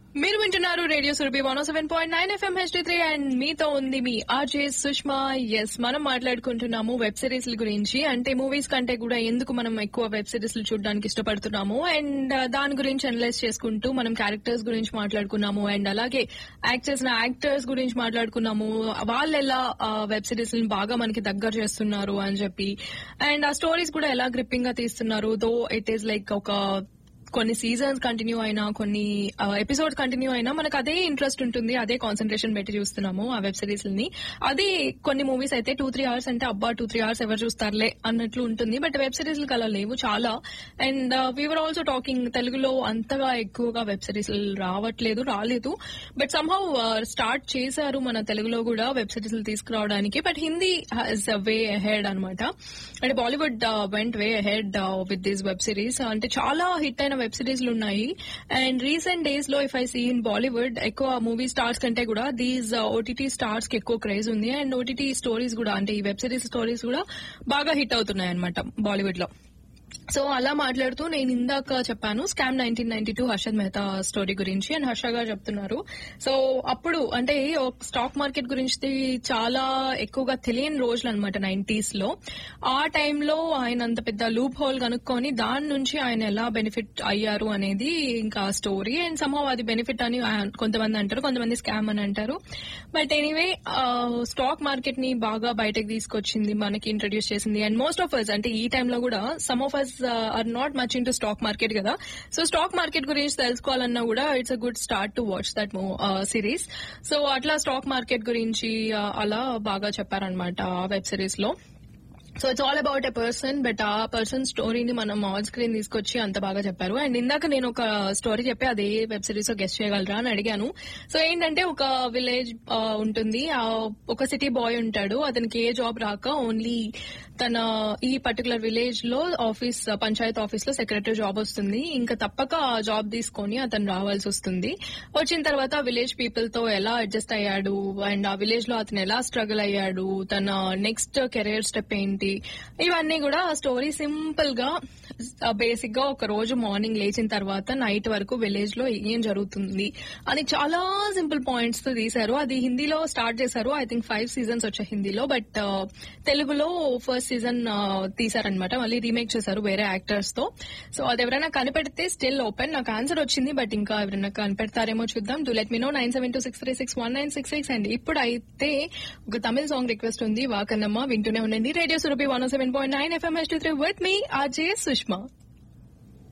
మీరు వింటున్నారు radio Surabhi one seven point nine FM HD three and మీతో ఉంది మీ ఆర్జే సుష్మా ఎస్ మనం మాట్లాడుకుంటున్నాము వెబ్ సిరీస్ గురించి అంటే మూవీస్ కంటే కూడా ఎందుకు మనం ఎక్కువ వెబ్ సిరీస్ చూడడానికి ఇష్టపడుతున్నాము అండ్ దాని గురించి అనలైజ్ చేసుకుంటూ మనం క్యారెక్టర్స్ గురించి మాట్లాడుకున్నాము అండ్ అలాగే యాక్ట్ చేసిన యాక్టర్స్ గురించి మాట్లాడుకున్నాము వాళ్ళు ఎలా వెబ్ సిరీస్ బాగా మనకి దగ్గర చేస్తున్నారు అని చెప్పి అండ్ ఆ స్టోరీస్ కూడా ఎలా గ్రిప్పింగ్ గా తీస్తున్నారు దో ఇట్ ఈస్ లైక్ ఒక కొన్ని సీజన్స్ కంటిన్యూ అయినా కొన్ని ఎపిసోడ్ కంటిన్యూ అయినా మనకు అదే ఇంట్రెస్ట్ ఉంటుంది అదే కాన్సన్ట్రేషన్ పెట్టి చూస్తున్నాము ఆ వెబ్ సిరీస్ ని అది కొన్ని మూవీస్ అయితే టూ త్రీ అవర్స్ అంటే అబ్బా టూ త్రీ అవర్స్ ఎవరు చూస్తారులే అన్నట్లు ఉంటుంది బట్ వెబ్ సిరీస్ అలా లేవు చాలా అండ్ వీఆర్ ఆల్సో టాకింగ్ తెలుగులో అంతగా ఎక్కువగా వెబ్ సిరీస్ రావట్లేదు రాలేదు బట్ సంహౌ స్టార్ట్ చేశారు మన తెలుగులో కూడా వెబ్ సిరీస్ తీసుకురావడానికి but Hindi has way ahead అనమాట అంటే Bollywood went way ahead with this web series అంటే చాలా హిట్ అయిన వెబ్ సిరీస్ లు ఉన్నాయి అండ్ రీసెంట్ డేస్ లో if I see in Bollywood ఎక్కువ మూవీ స్టార్స్ కంటే కూడా దీస్ ఓటీటీ స్టార్స్ కి ఎక్కువ క్రేజ్ ఉంది అండ్ ఓటీటీ స్టోరీస్ కూడా అంటే ఈ వెబ్ సిరీస్ స్టోరీస్ కూడా బాగా హిట్ అవుతున్నాయి అనమాట బాలీవుడ్ లో సో అలా మాట్లాడుతూ నేను ఇందాక చెప్పాను scam nineteen ninety two Harshad Mehta story గురించి అండ్ హర్ష గారు చెప్తున్నారు సో అప్పుడు అంటే స్టాక్ మార్కెట్ గురించి చాలా ఎక్కువగా తెలియని రోజులు అనమాట నైన్టీస్ లో ఆ టైంలో ఆయన అంత పెద్ద లూప్ హోల్ కనుక్కొని దాని నుంచి ఆయన ఎలా బెనిఫిట్ అయ్యారు అనేది ఇంకా స్టోరీ అండ్ సమ్హౌ అది బెనిఫిట్ అని కొంతమంది అంటారు కొంతమంది స్కామ్ అని అంటారు బట్ ఎనీవే స్టాక్ మార్కెట్ ని బాగా బయటకు తీసుకొచ్చింది మనకి ఇంట్రడ్యూస్ చేసింది అండ్ మోస్ట్ ఆఫ్ అస్ అంటే ఈ టైంలో కూడా some of us are not much into stock market కదా సో స్టాక్ మార్కెట్ గురించి తెలుసుకోవాలన్నా కూడా it's a good start to watch that series so అట్లా స్టాక్ మార్కెట్ గురించి అలా బాగా చెప్పారనమాట వెబ్ సిరీస్ లో so it's all about a person but ఆ పర్సన్ స్టోరీని మనం ఆన్ స్క్రీన్ తీసుకొచ్చి అంత బాగా చెప్పారు అండ్ ఇందాక నేను ఒక స్టోరీ చెప్పి అదే వెబ్ సిరీస్ లో గెస్ట్ చేయగలరా అని అడిగాను సో ఏంటంటే ఒక విలేజ్ ఉంటుంది ఒక సిటీ బాయ్ ఉంటాడు అతనికి ఏ జాబ్ రాక ఓన్లీ తన ఈ పర్టికులర్ విలేజ్ లో ఆఫీస్ పంచాయత్ ఆఫీస్ లో సెక్రటరీ జాబ్ వస్తుంది ఇంకా తప్పక ఆ జాబ్ తీసుకొని అతను రావాల్సి వస్తుంది వచ్చిన తర్వాత విలేజ్ పీపుల్ తో ఎలా అడ్జస్ట్ అయ్యాడు అండ్ ఆ విలేజ్ లో అతను ఎలా స్ట్రగుల్ అయ్యాడు తన నెక్స్ట్ కెరీర్ స్టెప్ ఏంటి ఇవన్నీ కూడా ఆ స్టోరీ సింపుల్ గా బేసిక్ గా ఒక రోజు మార్నింగ్ లేచిన తర్వాత నైట్ వరకు విలేజ్ లో ఏం జరుగుతుంది అని చాలా సింపుల్ పాయింట్స్ తో తీశారు అది హిందీలో స్టార్ట్ చేశారు ఐ థింక్ ఫైవ్ సీజన్స్ వచ్చాయి హిందీలో బట్ తెలుగులో ఫస్ట్ సీజన్ తీసారనమాట మళ్ళీ రీమేక్ చేశారు వేరే యాక్టర్స్ తో సో అది ఎవరైనా కనిపెడితే స్టిల్ ఓపెన్ నాకు ఆన్సర్ వచ్చింది బట్ ఇంకా ఎవరైనా కనిపెడతారేమో చూద్దాం do let me know nine seven two six three six one nine six six and ఇప్పుడు అయితే ఒక తమిళ సాంగ్ రిక్వెస్ట్ ఉంది వాకన్నమ్మ వింటూనే ఉండండి radio Surabhi one seven point nine FM H three with me RJ Sushma